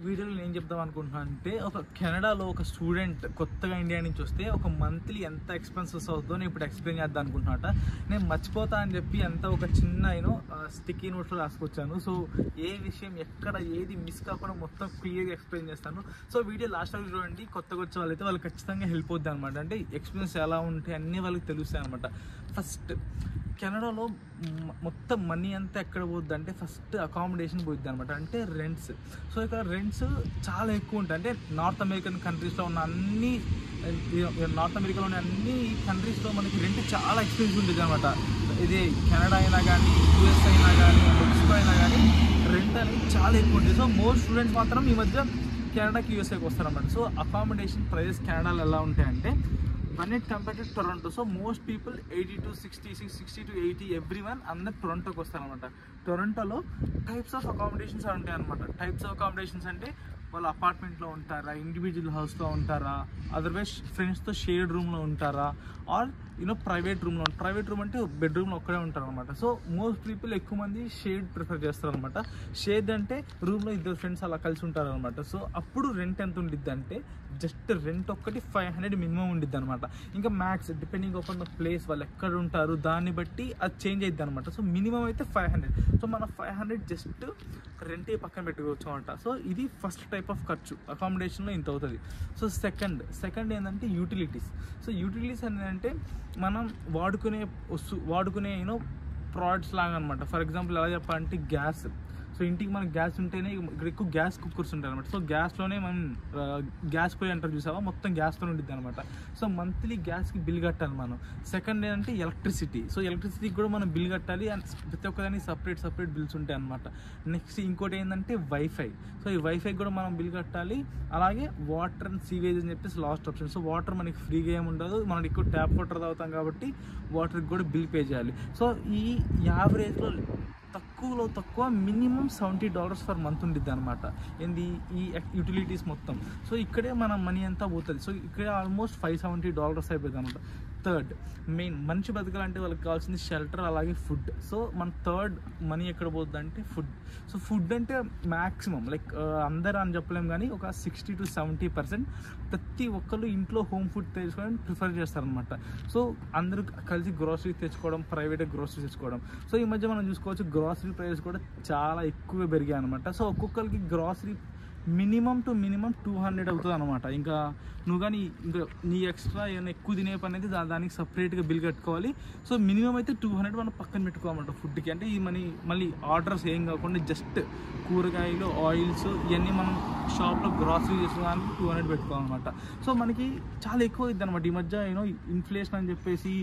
వీడియోలో నేను చెప్దాం అనుకుంటున్నాను అంటే ఒక కెనడాలో ఒక స్టూడెంట్ కొత్తగా ఇండియా నుంచి వస్తే ఒక మంత్లీ ఎంత ఎక్స్పెన్సెస్ అవుతుందో నేను ఇప్పుడు ఎక్స్ప్లెయిన్ చేద్దాం అనుకుంటున్నట నేను మర్చిపోతా అని చెప్పి అంత ఒక చిన్న యూనో స్టిక్కీ నోట్స్లో రాసుకొచ్చాను సో ఏ విషయం ఎక్కడ ఏది మిస్ కాకుండా మొత్తం క్లియర్గా ఎక్స్ప్లెయిన్ చేస్తాను సో వీడియో లాస్ట్ వరకు చూడండి కొత్తగా వచ్చే వాళ్ళైతే వాళ్ళకి ఖచ్చితంగా హెల్ప్ అవుద్ది అనమాట అంటే ఎక్స్పీరియన్స్ ఎలా ఉంటాయి అన్నీ వాళ్ళకి తెలుస్తాయి అనమాట ఫస్ట్ కెనడాలో మ- మొత్తం మనీ అంతా ఎక్కడ పోద్ది అంటే ఫస్ట్ అకామిడేషన్ పోద్ది అనమాట అంటే రెంట్స్ సో ఇక్కడ రెంట్స్ చాలా ఎక్కువ ఉంటాయి అంటే నార్త్ అమెరికన్ కంట్రీస్లో ఉన్న అన్ని నార్త్ అమెరికాలో ఉన్న అన్ని కంట్రీస్లో మనకి రెంట్ చాలా ఎక్స్పెన్సివ్ ఉంటుంది అనమాట ఇది కెనడా అయినా కానీ యూఎస్ అయినా కానీ మెక్సికో అయినా కానీ రెంట్ అనేది చాలా ఎక్కువ ఉంటుంది సో మోస్ట్ స్టూడెంట్స్ మాత్రం ఈ మధ్య కెనడాకి యూఎస్ఏకి వస్తారన్నమాట సో అకామిడేషన్ ప్రైజెస్ కెనడాలో ఎలా ఉంటాయంటే one it compare to Toronto so most people eighty to sixty six sixty to eighty everyone అందరు టొరంటోకి వస్తారనమాట టొరంటోలో టైప్స్ ఆఫ్ అకామిడేషన్స్ ఉంటాయి అనమాట టైప్స్ ఆఫ్ అకామిడేషన్స్ అంటే వాళ్ళు అపార్ట్మెంట్లో ఉంటారా ఇండివిజువల్ హౌస్లో ఉంటారా అదర్వైజ్ ఫ్రెండ్స్తో షేర్డ్ రూమ్లో ఉంటారా ఆర్ యూనో ప్రైవేట్ రూమ్లో ప్రైవేట్ రూమ్ అంటే బెడ్రూమ్లో ఒక్కడే ఉంటారు అనమాట సో మోస్ట్ పీపుల్ ఎక్కువ మంది షేడ్ ప్రిఫర్ చేస్తారు అనమాట షేడ్ అంటే రూమ్లో ఇద్దరు ఫ్రెండ్స్ అలా కలిసి ఉంటారు అనమాట సో అప్పుడు రెంట్ ఎంత ఉండిద్ది అంటే జస్ట్ రెంట్ ఒక్కటి ఫైవ్ హండ్రెడ్ మినిమం ఉండిద్ది అనమాట ఇంకా max depending upon the place వాళ్ళు ఎక్కడ ఉంటారు దాన్ని బట్టి అది చేంజ్ అయ్యిద్ది అనమాట సో మినిమం అయితే ఫైవ్ హండ్రెడ్ సో మన ఫైవ్ హండ్రెడ్ జస్ట్ రెంటే పక్కన పెట్టుకోవచ్చు అనమాట సో ఇది ఫస్ట్ టైప్ ఆఫ్ ఖర్చు అకామిడేషన్లో ఇంత అవుతుంది సో సెకండ్ సెకండ్ ఏంటంటే యూటిలిటీస్ సో యూటిలిటీస్ ఏంటంటే మనం వాడుకునే వస్తు వాడుకునే యూనో ప్రోడక్ట్స్ లాగా అనమాట ఫర్ ఎగ్జాంపుల్ ఎలా చెప్పాలంటే గ్యాస్ సో ఇంటికి మనకి గ్యాస్ ఉంటేనే ఇక్కడ ఎక్కువ గ్యాస్ కుక్కర్స్ ఉంటాయి అనమాట సో గ్యాస్లోనే మనం గ్యాస్ పోయి అంటారు చూసావా మొత్తం గ్యాస్తో ఉంటుంది అనమాట సో మంత్లీ గ్యాస్కి బిల్ కట్టాలి మనం సెకండ్ ఏంటంటే ఎలక్ట్రిసిటీ సో ఎలక్ట్రిసిటీకి కూడా మనం బిల్ కట్టాలి అండ్ ప్రతి ఒక్కదానికి సపరేట్ సపరేట్ బిల్స్ ఉంటాయి అనమాట నెక్స్ట్ ఇంకోటి ఏంటంటే వైఫై సో ఈ వైఫై కూడా మనం బిల్ కట్టాలి అలాగే వాటర్ అండ్ సీవేజ్ అని చెప్పేసి లాస్ట్ ఆప్షన్ సో వాటర్ మనకి ఫ్రీగా ఏమి ఉండదు మనం ఎక్కువ ట్యాప్ వాటర్ తాగుతాం కాబట్టి వాటర్కి కూడా బిల్ పే చేయాలి సో ఈ యావరేజ్లో తక్కువలో తక్కువ minimum seventy dollars per month ఉండిద్ది అనమాట ఏంది ఈ యూటిలిటీస్ మొత్తం సో ఇక్కడే మన మనీ అంతా పోతుంది సో ఇక్కడే ఆల్మోస్ట్ ఫైవ్ సెవెంటీ డాలర్స్ అయిపోతుంది అనమాట థర్డ్ మెయిన్ మనిషి బతకాలంటే వాళ్ళకి కావాల్సింది షెల్టర్ అలాగే ఫుడ్ సో మన థర్డ్ మనీ ఎక్కడ పోతుంది అంటే ఫుడ్ సో ఫుడ్ అంటే మ్యాక్సిమం లైక్ అందరూ అని చెప్పలేం కానీ ఒక సిక్స్టీ టు సెవెంటీ పర్సెంట్ ప్రతి ఒక్కరు ఇంట్లో హోమ్ ఫుడ్ తెచ్చుకోవడం ప్రిఫర్ చేస్తారనమాట సో అందరూ కలిసి గ్రోసరీ తెచ్చుకోవడం ప్రైవేట్ గ్రోసరీ తెచ్చుకోవడం సో ఈ మధ్య మనం చూసుకోవచ్చు గ్రోసరీ ప్రైస్ కూడా చాలా ఎక్కువ పెరిగాయి అనమాట సో ఒక్కొక్కరికి grocery minimum to minimum two hundred అవుతుంది అనమాట ఇంకా నువ్వు కానీ ఇంకా నీ ఎక్స్ట్రా ఏమైనా ఎక్కువ తినే పని అయితే దా- దానికి సపరేట్గా బిల్ కట్టుకోవాలి సో మినిమం అయితే టూ హండ్రెడ్ మనం పక్కన పెట్టుకోవాలన్నమాట ఫుడ్కి అంటే ఈ మనీ మళ్ళీ ఆర్డర్స్ ఏం కాకుండా జస్ట్ కూరగాయలు ఆయిల్స్ ఇవన్నీ మనం షాప్లో గ్రాసరీ చేసుకోవడానికి టూ హండ్రెడ్ పెట్టుకోవాలన్నమాట సో మనకి చాలా ఎక్కువ అవుతుంది అనమాట ఈ మధ్య యూనో ఇన్ఫ్లేషన్ అని చెప్పేసి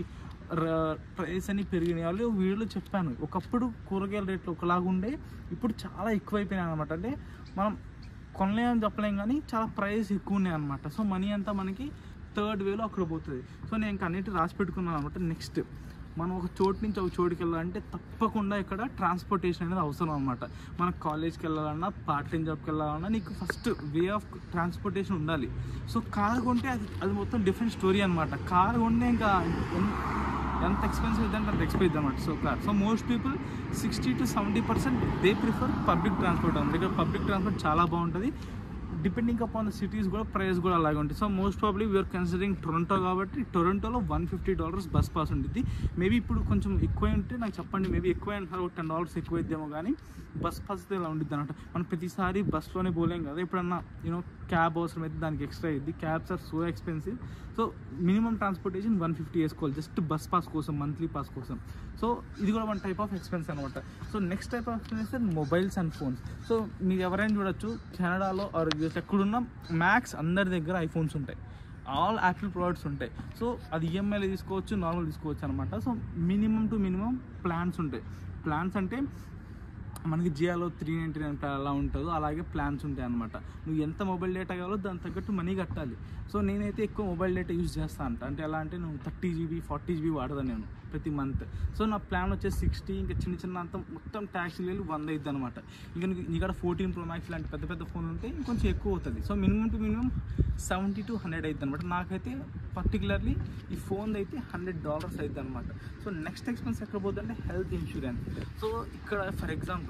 ప్రైస్ అని పెరిగినాయి వాళ్ళు వీడియోలో చెప్పాను ఒకప్పుడు కూరగాయల రేట్లు ఒకలాగా ఉండే ఇప్పుడు చాలా ఎక్కువైపోయినాయి అనమాట అంటే మనం కొనలేమని చెప్పలేం కానీ చాలా ప్రైస్ ఎక్కువ ఉన్నాయి అనమాట సో మనీ అంతా మనకి థర్డ్ వేలో అక్కడ పోతుంది సో నేను ఇంకా అన్నిటి రాసి పెట్టుకున్నాను అనమాట నెక్స్ట్ మనం ఒక చోటు నుంచి ఒక చోటుకి వెళ్ళాలంటే తప్పకుండా ఇక్కడ ట్రాన్స్పోర్టేషన్ అనేది అవసరం అనమాట మన కాలేజ్కి వెళ్ళాలన్నా పార్ట్ టైం జాబ్కి వెళ్ళాలన్నా నీకు ఫస్ట్ వే ఆఫ్ ట్రాన్స్పోర్టేషన్ ఉండాలి సో కార్ కొంటే అది అది మొత్తం డిఫరెంట్ స్టోరీ అనమాట కార్ కొంటే ఇంకా ఎన్- ఎంత ఎక్స్పెన్సివ్ అయితే అంత ఎక్స్పెన్సివ్ అనమాట so car so most people sixty to seventy percent they prefer public transport అనమాట ఇక్కడ పబ్లిక్ ట్రాన్స్పోర్ట్ చాలా బాగుంటుంది డిపెండింగ్ అపాన్ ద సిటీస్ కూడా ప్రైస్ కూడా అలాగే ఉంటుంది so most probably we are considering Toronto కాబట్టి టొరంటోలో one fifty dollars bus pass ఉంటుంది మేబీ ఇప్పుడు కొంచెం ఎక్కువ ఉంటే నాకు చెప్పండి మేబీ ఎక్కువ అంటారు టెన్ డాలర్స్ ఎక్కువ అయిద్దేమో కానీ బస్ పాస్ అయితే ఇలా ఉండిద్ది అనమాట మనం ప్రతిసారి బస్లోనే పోలేం కదా ఎప్పుడన్నా యూనో క్యాబ్ అవసరం అయితే దానికి ఎక్స్ట్రా అయ్యింది cabs are so expensive so minimum transportation one fifty వేసుకోవాలి జస్ట్ బస్ పాస్ కోసం మంత్లీ పాస్ కోసం సో ఇది కూడా వన్ టైప్ ఆఫ్ ఎక్స్పెన్స్ అనమాట so next type of expense mobiles and phones so మీరు ఎవరైనా చూడొచ్చు కెనడాలో ఆర్ యూఎస్ ఎక్కడున్న మ్యాక్స్ అందరి దగ్గర ఐఫోన్స్ ఉంటాయి ఆల్ యాపిల్ ప్రోడక్ట్స్ ఉంటాయి సో అది ఈఎంఐలో తీసుకోవచ్చు నార్మల్ తీసుకోవచ్చు అనమాట so minimum to minimum plans ఉంటాయి ప్లాన్స్ అంటే మనకి జియోలో త్రీ నైంటీ నైన్ అలా ఉంటుందో అలాగే ప్లాన్స్ ఉంటాయి అనమాట నువ్వు ఎంత మొబైల్ డేటా కావాలో దానికి తగ్గట్టు మనీ కట్టాలి సో నేనైతే ఎక్కువ మొబైల్ డేటా యూజ్ చేస్తాను అంట అంటే ఎలా అంటే నేను థర్టీ జీబీ ఫార్టీ జీబీ వాడదాను నేను ప్రతి మంత్ సో నా ప్లాన్ వచ్చేసి సిక్స్టీ ఇంకా చిన్న చిన్న అంత మొత్తం ట్యాక్స్ వెళ్ళి వంద అవుతుంది అనమాట ఇంకా నీకు నీ కాడ ఫోర్టీన్ ప్రో మ్యాక్స్ లాంటి పెద్ద పెద్ద ఫోన్ ఉంటే ఇంకొంచెం ఎక్కువ అవుతుంది so minimum to minimum seventy to hundred అవుతుంది అనమాట నాకైతే పర్టికులర్లీ ఈ ఫోన్ అయితే హండ్రెడ్ డాలర్స్ అవుతుంది అనమాట సో నెక్స్ట్ ఎక్స్పెన్స్ ఎక్కడ పోతుందంటే హెల్త్ ఇన్సూరెన్స్ సో ఇక్కడ ఫర్ ఎగ్జాంపుల్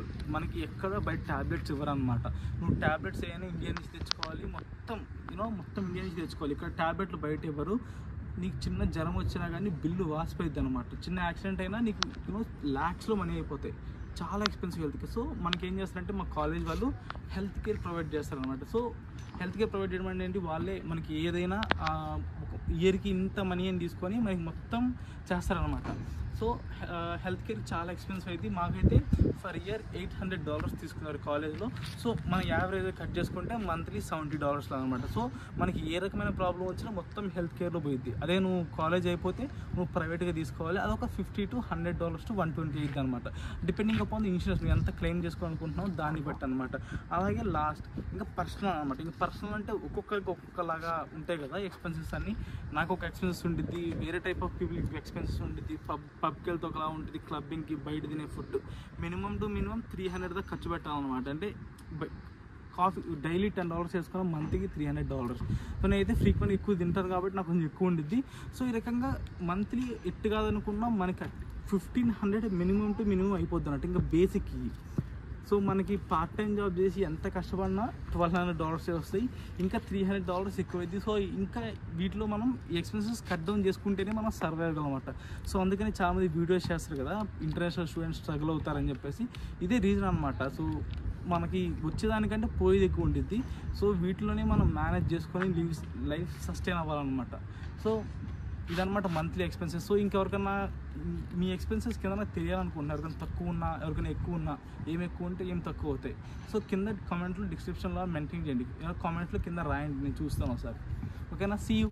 మనకి ఎక్కడ బయట ట్యాబ్లెట్స్ ఇవ్వరు అనమాట నువ్వు ట్యాబ్లెట్స్ ఏమైనా ఇండియా నుంచి తెచ్చుకోవాలి మొత్తం యూనో మొత్తం ఇండియా నుంచి తెచ్చుకోవాలి ఇక్కడ ట్యాబ్లెట్లు బయట ఇవ్వరు నీకు చిన్న జ్వరం వచ్చినా కానీ బిల్లు వాసిపోయిద్ది అనమాట చిన్న యాక్సిడెంట్ అయినా నీకు యూనో ల్యాక్స్లో మనీ అయిపోతాయి చాలా ఎక్స్పెన్సివ్ హెల్త్ కేర్ సో మనకి ఏం చేస్తారంటే మా కాలేజ్ వాళ్ళు హెల్త్ కేర్ ప్రొవైడ్ చేస్తారనమాట సో హెల్త్ కేర్ ప్రొవైడ్ చేయడం అంటే ఏంటి వాళ్ళే మనకి ఏదైనా ఇయర్కి ఇంత మనీ అని తీసుకొని మనకి మొత్తం చేస్తారనమాట సో హెల్త్ కేర్ చాలా ఎక్స్పెన్సివ్ అయింది మాకైతే for year eight hundred dollars తీసుకున్నారు కాలేజ్లో సో మన యావరేజ్ కట్ చేసుకుంటే మంత్లీ సెవెంటీ డాలర్స్ అనమాట సో మనకి ఏ రకమైన ప్రాబ్లం వచ్చినా మొత్తం హెల్త్ కేర్లో పోయిద్ది అదే నువ్వు కాలేజ్ అయిపోతే నువ్వు ప్రైవేట్గా తీసుకోవాలి అదొక fifty to hundred dollars to one twenty eight అనమాట డిపెండింగ్ అపాన్ ఇన్సూరెన్స్ నువ్వు ఎంత క్లెయిమ్ చేసుకోవాలనుకుంటున్నావు దాన్ని బట్టి అనమాట అలాగే లాస్ట్ ఇంకా పర్సనల్ అనమాట ఇంకా పర్సనల్ అంటే ఒక్కొక్కరికి ఒక్కొక్కలాగా ఉంటాయి కదా ఎక్స్పెన్సెస్ అన్ని నాకు ఒక ఎక్స్పెన్సెస్ ఉంటుంది వేరే టైప్ ఆఫ్ పీపుల్కి ఎక్స్పెన్సెస్ ఉంటుంది పబ్ పబ్కి వెళ్తే ఒకలా ఉంటుంది క్లబ్బింగ్కి బయట తినే food minimum to minimum three hundred దాకా ఖర్చు పెట్టాలన్నమాట అంటే బ- కాఫీ డైలీ టెన్ డాలర్స్ వేసుకున్న మంత్కి త్రీ హండ్రెడ్ డాలర్స్ సో నేనైతే ఫ్రీక్వెంట్ ఎక్కువ తింటాను కాబట్టి నాకు కొంచెం ఎక్కువ ఉండిద్ది సో ఈ రకంగా మంత్లీ ఎట్టు కాదనుకున్నా మనకి fifteen hundred minimum to minimum అయిపోద్ది అన్నట్టు ఇంకా బేసిక్ సో మనకి పార్ట్ టైం జాబ్ చేసి ఎంత కష్టపడినా ట్వెల్వ్ హండ్రెడ్ డాలర్స్ వస్తాయి ఇంకా త్రీ హండ్రెడ్ డాలర్స్ ఎక్కువైంది సో ఇంకా వీటిలో మనం ఎక్స్పెన్సెస్ కట్ డౌన్ చేసుకుంటేనే మనం సర్వైవ్ అనమాట సో అందుకని చాలామంది వీడియోస్ చేస్తారు కదా ఇంటర్నేషనల్ స్టూడెంట్స్ స్ట్రగుల్ అవుతారని చెప్పేసి ఇదే రీజన్ అనమాట సో మనకి వచ్చేదానికంటే పోయేది ఎక్కువ ఉంటుంది సో వీటిలోనే మనం మేనేజ్ చేసుకొని లీవ్ లైఫ్ సస్టైన్ అవ్వాలన్నమాట సో ఇదనమాట మంత్లీ ఎక్స్పెన్సెస్ సో ఇంకెవరికైనా మీ ఎక్స్పెన్సెస్ కింద తెలియాలనుకుంటున్నారు ఎవరికైనా తక్కువ ఉన్నా ఎవరికైనా ఎక్కువ ఉన్నా ఏం ఎక్కువ ఉంటే ఏం తక్కువ అవుతాయి సో కింద కామెంట్లో డిస్క్రిప్షన్లో మెయింటైన్ చేయండి కామెంట్లో కింద రాయండి నేను చూస్తాను ఒకసారి ఓకేనా సీ